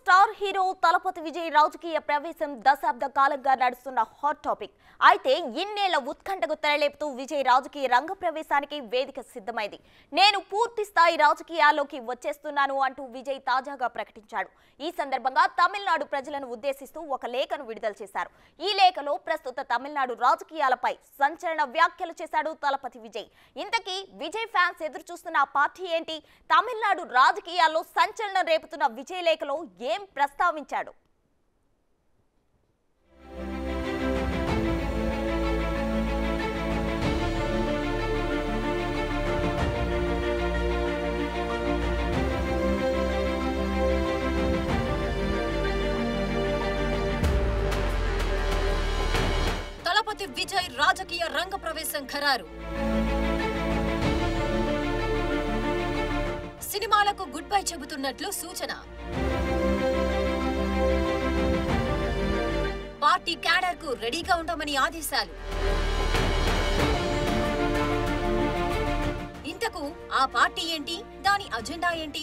star hero Thalapathy Vijay రాజకీయ ప్రవేశం దశాబ్ద కాలంగా నడుస్తున్న హాట్ టాపిక్ అయితే ఇన్నేళ్ల ఉత్కంఠకు తెరలేపుతూ విజయ్ రాజకీయ రంగ ప్రవేశానికి వేదిక సిద్ధమైంది నేను పూర్తి స్థాయి రాజకీయాల్లోకి వచ్చేస్తున్నాను అంటూ విజయ్ తాజాగా ప్రకటించాడు ఈ సందర్భంగా తమిళనాడు ప్రజలను ఉద్దేశిస్తూ ఒక లేఖను విడుదల చేశారు ఈ లేఖలో ప్రస్తుత తమిళనాడు రాజకీయాలపై సంచలన వ్యాఖ్యలు చేశాడు తలపతి విజయ్ ఇంతకీ విజయ్ ఫ్యాన్స్ ఎదురు చూస్తున్న ఆ పార్టీ ఏంటి తమిళనాడు రాజకీయాల్లో సంచలనం రేపుతున్న విజయ్ లేఖలో ఏం ప్రస్తావించాడు తలపతి విజయ్ రాజకీయ రంగ ప్రవేశం ఖరారు సినిమాలకు గుడ్ బై చెబుతున్నట్లు సూచన పార్టీ క్యాడర్ కు రెడీగా ఉండమని ఆదేశాలు ఇంతకు ఆ పార్టీ ఏంటి దాని అజెండా ఏంటి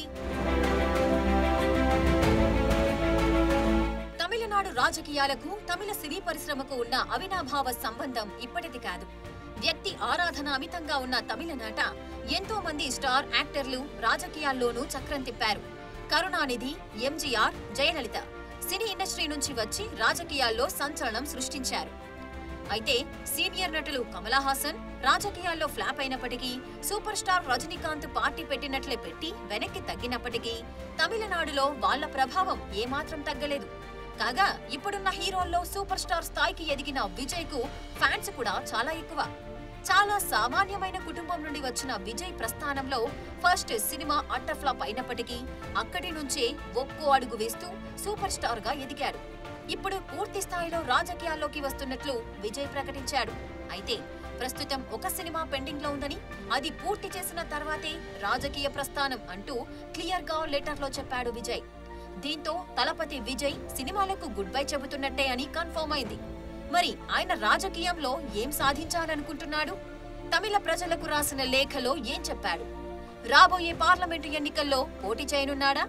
తమిళనాడు రాజకీయాలకు తమిళ సినీ పరిశ్రమకు ఉన్న అవినాభావ సంబంధం ఇప్పటిది కాదు వ్యక్తి ఆరాధన అమితంగా ఉన్న తమిళనాట ఎంతో మంది స్టార్ యాక్టర్లు రాజకీయాల్లోనూ చక్రం తిప్పారు Karunanidhi MGR Jayalalitha cine industry నుంచి వచ్చి రాజకీయాల్లో సంచలనం సృష్టించారు అయితే సీనియర్ నటులు కమలా హాసన్ రాజకీయాల్లో ఫ్లాప్ అయినప్పటికీ సూపర్ స్టార్ రజనీకాంత్ పార్టీ పెట్టినట్లే పెట్టి వెనక్కి తగ్గినప్పటికీ తమిళనాడులో వాళ్ళ ప్రభావం ఏమాత్రం తగ్గలేదు కాగా ఇప్పుడున్న హీరోల్లో సూపర్ స్టార్ స్థాయికి ఎదిగిన విజయ్ కు ఫ్యాన్స్ కూడా చాలా ఎక్కువ చాలా సామాన్యమైన కుటుంబం నుండి వచ్చిన విజయ్ ప్రస్థానంలో ఫస్ట్ సినిమా అట్టర్ ఫ్లాప్ అయినప్పటికీ అక్కడి నుంచే ఒక్కో అడుగు వేస్తూ సూపర్ స్టార్ గా ఎదిగాడు ఇప్పుడు పూర్తి స్థాయిలో రాజకీయాల్లోకి వస్తున్నట్లు విజయ్ ప్రకటించాడు అయితే ప్రస్తుతం ఒక సినిమా పెండింగ్ లో ఉందని అది పూర్తి చేసిన తర్వాతే రాజకీయ ప్రస్థానం అంటూ క్లియర్ గా లెటర్ లో చెప్పాడు విజయ్ దీంతో తలపతి విజయ్ సినిమాలకు గుడ్ బై చెబుతున్నట్టే అని కన్ఫర్మ్ అయింది మరి ఆయన రాజకీయంలో ఏం సాధించాలనుకుంటున్నాడు తమిళ ప్రజలకు రాసిన లేఖలో ఏం చెప్పాడు రాబోయే పార్లమెంటు ఎన్నికల్లో పోటీ చేయనున్నాడా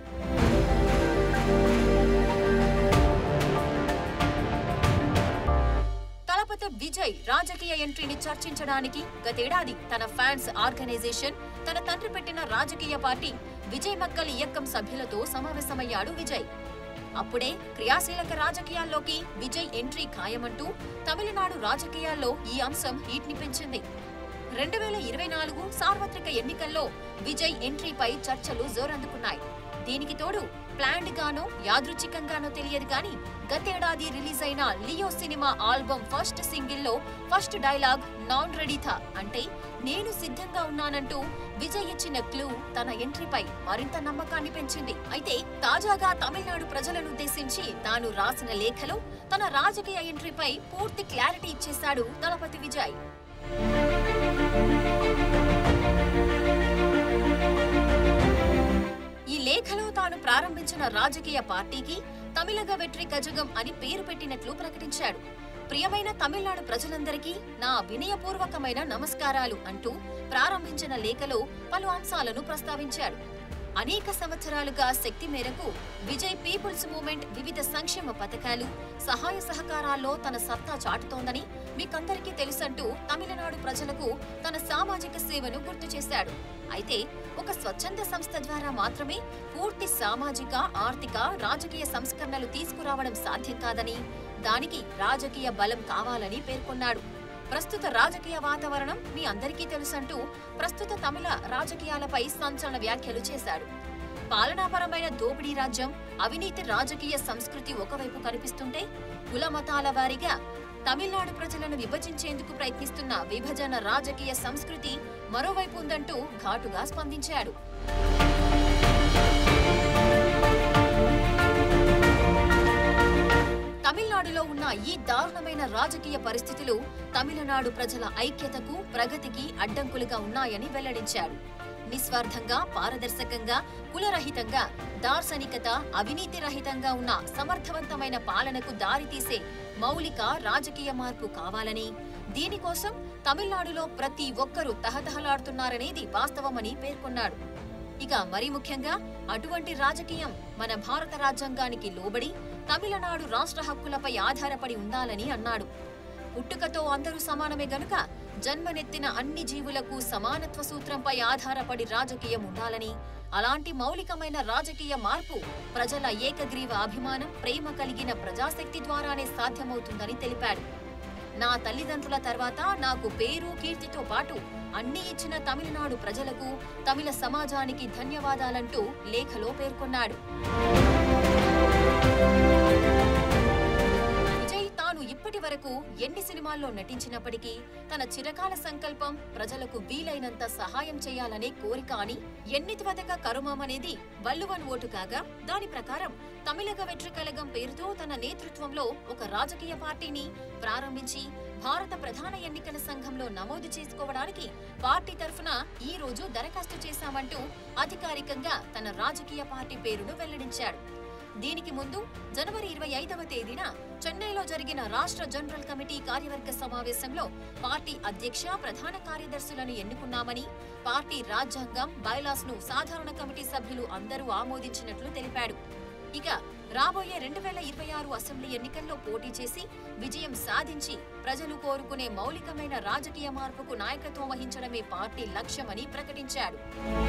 తలపతి విజయ్ రాజకీయ ఎంట్రీని చర్చించడానికి గతేడాది తన ఫ్యాన్స్ ఆర్గనైజేషన్ తన తండ్రి పెట్టిన రాజకీయ పార్టీ విజయ్ మక్కల్ ఇయక్కం సభ్యులతో సమావేశమయ్యాడు విజయ్ అప్పుడే క్రియాశీలక రాజకీయాల్లోకి విజయ్ ఎంట్రీ ఖాయమంటూ తమిళనాడు రాజకీయాల్లో ఈ అంశం హీట్ ని పెంచింది రెండు వేల ఇరవై నాలుగు సార్వత్రిక ఎన్నికల్లో విజయ్ ఎంట్రీపై చర్చలు జోరందుకున్నాయి దీనికి తోడు ప్లాన్డ్ గానో యాదృచ్ఛికంగానో తెలియదు కానీ గతేడాది రిలీజ్ అయిన లియో సినిమా ఆల్బమ్ ఫస్ట్ సింగిల్ లో ఫస్ట్ డైలాగ్ నాన్ రెడీథా అంటే నేను సిద్ధంగా ఉన్నానంటూ విజయ్ ఇచ్చిన క్లూ తన ఎంట్రీపై మరింత నమ్మకాన్ని పెంచింది అయితే తాజాగా తమిళనాడు ప్రజలను ఉద్దేశించి తాను రాసిన లేఖలో తన రాజకీయ ఎంట్రీపై పూర్తి క్లారిటీ ఇచ్చేశాడు దళపతి విజయ్ ఈ లేఖలో తాను ప్రారంభించిన రాజకీయ పార్టీకి తమిళగ వెట్రి కజగం అని పేరు పెట్టినట్లు ప్రకటించాడు ప్రియమైన తమిళనాడు ప్రజలందరికీ నా వినయపూర్వకమైన నమస్కారాలు అంటూ ప్రారంభించిన లేఖలో పలు అంశాలను ప్రస్తావించాడు అనేక సంవత్సరాలుగా శక్తి మేరకు విజయ్ పీపుల్స్ మూవ్మెంట్ వివిధ సంక్షేమ పథకాలు సహాయ సహకారాల్లో తన సత్తా చాటుతోందని మీకందరికీ తెలుసంటూ తమిళనాడు ప్రజలకు తన సామాజిక సేవను గుర్తు చేశాడు అయితే ఒక స్వచ్ఛంద సంస్థ ద్వారా మాత్రమే పూర్తి సామాజిక ఆర్థిక రాజకీయ సంస్కరణలు తీసుకురావడం సాధ్యం కాదని దానికి రాజకీయ బలం కావాలని పేర్కొన్నాడు ప్రస్తుత రాజకీయ వాతావరణం మీ అందరికీ తెలుసంటూ ప్రస్తుత తమిళ రాజకీయాలపై సంచలన వ్యాఖ్యలు చేశాడు పాలనాపరమైన దోపిడీ రాజ్యం అవినీతి రాజకీయ సంస్కృతి ఒకవైపు కనిపిస్తుంటే కుల మతాల వారీగా తమిళనాడు ప్రజలను విభజించేందుకు ప్రయత్నిస్తున్న విభజన రాజకీయ సంస్కృతి మరోవైపు ఉందంటూ ఘాటుగా స్పందించాడు తమిళనాడులో ఉన్న ఈ దారుణమైన రాజకీయ పరిస్థితులు తమిళనాడు ప్రజల ఐక్యతకు ప్రగతికి అడ్డంకులుగా ఉన్నాయని వెల్లడించాడు నిస్వార్థంగా పారదర్శకంగా కులరహితంగా దార్శనికత అవినీతి రహితంగా ఉన్న సమర్థవంతమైన పాలనకు దారితీసే మౌలిక రాజకీయ మార్పు కావాలని దీనికోసం తమిళనాడులో ప్రతి ఒక్కరూ తహతహలాడుతున్నారనేది వాస్తవమని పేర్కొన్నాడు ఇక మరి ముఖ్యంగా అటువంటి రాజకీయం మన భారత రాజ్యాంగానికి లోబడి తమిళనాడు రాష్ట్ర హక్కులపై ఆధారపడి ఉండాలని అన్నాడు పుట్టుకతో అందరూ సమానమే గనుక జన్మనెత్తిన అన్ని జీవులకు సమానత్వ సూత్రంపై ఆధారపడి రాజకీయం ఉండాలని అలాంటి మౌలికమైన రాజకీయ మార్పు ప్రజల ఏకగ్రీవ అభిమానం ప్రేమ కలిగిన ప్రజాశక్తి ద్వారానే సాధ్యమవుతుందని తెలిపాడు నా తల్లిదండ్రుల తర్వాత నాకు పేరు కీర్తితో పాటు అన్ని ఇచ్చిన తమిళనాడు ప్రజలకు తమిళ సమాజానికి ధన్యవాదాలంటూ లేఖలో పేర్కొన్నాడు విజయ్ తాను ఇప్పటి వరకు ఎన్ని సినిమాల్లో నటించినప్పటికీ తన చిరకాల సంకల్పం ప్రజలకు వీలైనంత సహాయం చేయాలనే కోరిక అని ఎన్నితివతక కరుమం అనేది వల్లువన్ ఓటు కాగా దాని ప్రకారం తమిళగ వెట్రి కలగం పేరుతో తన నేతృత్వంలో ఒక రాజకీయ పార్టీని ప్రారంభించి భారత ప్రధాన ఎన్నికల సంఘంలో నమోదు చేసుకోవడానికి పార్టీ తరఫున ఈ రోజు దరఖాస్తు చేశామంటూ అధికారికంగా తన రాజకీయ పార్టీ పేరును వెల్లడించాడు దీనికి ముందు జనవరి ఇరవై ఐదవ తేదీన చెన్నైలో జరిగిన రాష్ట్ర జనరల్ కమిటీ కార్యవర్గ సమావేశంలో పార్టీ అధ్యక్ష ప్రధాన కార్యదర్శులను ఎన్నుకున్నామని పార్టీ రాజ్యాంగం బైలాస్ ను సాధారణ కమిటీ సభ్యులు అందరూ ఆమోదించినట్లు తెలిపాడు ఇక రాబోయే రెండు వేల ఇరవై ఆరు అసెంబ్లీ ఎన్నికల్లో పోటీ చేసి విజయం సాధించి ప్రజలు కోరుకునే మౌలికమైన రాజకీయ మార్పుకు నాయకత్వం వహించడమే పార్టీ లక్ష్యమని ప్రకటించాడు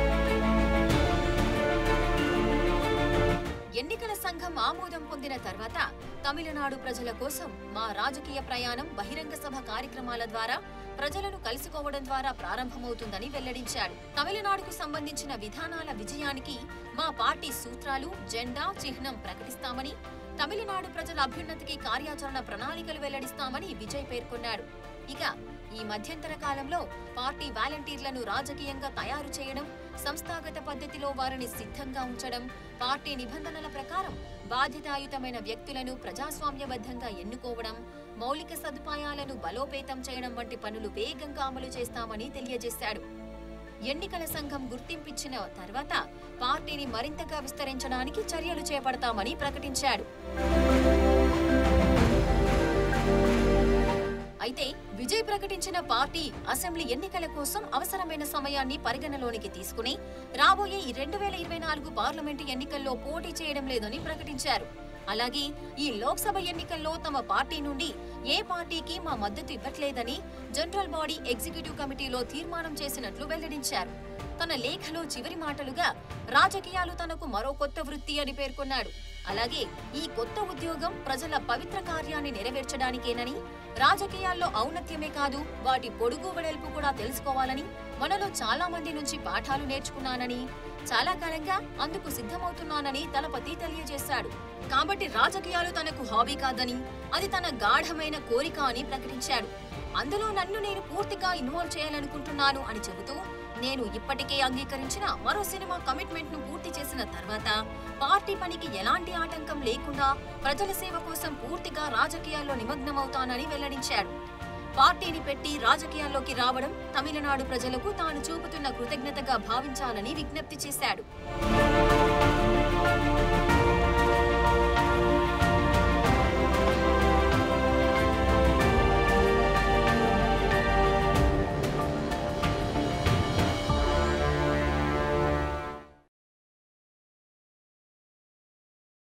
ఎన్నికల సంఘం ఆమోదం పొందిన తర్వాత తమిళనాడు ప్రజల కోసం మా రాజకీయ ప్రయాణం బహిరంగ సభ కార్యక్రమాల ద్వారా ప్రజలను కలుసుకోవడం ద్వారా ప్రారంభమవుతుందని వెల్లడించాడు తమిళనాడుకు సంబంధించిన విధానాల విజయానికి మా పార్టీ సూత్రాలు జెండా చిహ్నం ప్రకటిస్తామని తమిళనాడు ప్రజల అభ్యున్నతికి కార్యాచరణ ప్రణాళికలు వెల్లడిస్తామని విజయ్ పేర్కొన్నాడు ఇక ఈ మధ్యంతర కాలంలో పార్టీ వాలంటీర్లను రాజకీయంగా తయారు చేయడం సంస్థాగత పద్ధతిలో వారిని సిద్ధంగా ఉంచడం పార్టీ నిబంధనల ప్రకారం బాధ్యతాయుతమైన వ్యక్తులను ప్రజాస్వామ్యబద్ధంగా ఎన్నుకోవడం మౌలిక సదుపాయాలను బలోపేతం చేయడం వంటి పనులు వేగంగా అమలు చేస్తామని తెలియజేశాడు ఎన్నికల సంఘం గుర్తింపిచ్చిన తర్వాత పార్టీని మరింతగా విస్తరించడానికి చర్యలు చేపడతామని ప్రకటించాడు అయితే విజయ్ ప్రకటించిన పార్టీ అసెంబ్లీ ఎన్నికల కోసం అవసరమైన సమయాన్ని పరిగణలోనికి తీసుకుని రాబోయే ఈ రెండు వేల ఇరవై నాలుగు పార్లమెంటు ఎన్నికల్లో పోటీ చేయడం లేదని ప్రకటించారు అలాగే ఈ లోక్సభ ఎన్నికల్లో తమ పార్టీ నుండి ఏ పార్టీకి మా మద్దతు ఇవ్వట్లేదని జనరల్ బాడీ ఎగ్జిక్యూటివ్ కమిటీలో తీర్మానం చేసినట్లు వెల్లడించారు తన లేఖలో చివరి మాటలుగా రాజకీయాలు తనకు మరో కొత్త వృత్తి అని పేర్కొన్నాడు అలాగే ఈ కొత్త ఉద్యోగం ప్రజల పవిత్ర కార్యాన్ని నెరవేర్చడానికేనని రాజకీయాల్లో ఔన్నత్యమే కాదు వాటి పొడుగు వెడల్పు కూడా తెలుసుకోవాలని మనలో చాలా మంది నుంచి పాఠాలు నేర్చుకున్నానని చాలా కాలంగా అందుకు సిద్ధమవుతున్నానని దళపతి తెలియజేశాడు కాబట్టి రాజకీయాలు తనకు హాబీ కాదని అది తన గాఢమైన కోరిక అని ప్రకటించాడు అందులో నన్ను నేను పూర్తిగా ఇన్వాల్వ్ చేయాలనుకుంటున్నాను అని చెబుతూ నేను ఇప్పటికే అంగీకరించిన మరో సినిమా కమిట్మెంట్ ను పూర్తి చేసిన తర్వాత పార్టీ పనికి ఎలాంటి ఆటంకం లేకుండా ప్రజల సేవ కోసం పూర్తిగా రాజకీయాల్లో నిమగ్నమవుతానని వెల్లడించాడు పార్టీని పెట్టి రాజకీయాల్లోకి రావడం తమిళనాడు ప్రజలకు తాను చూపుతున్న కృతజ్ఞతగా భావించాలని విజ్ఞప్తి చేశాడు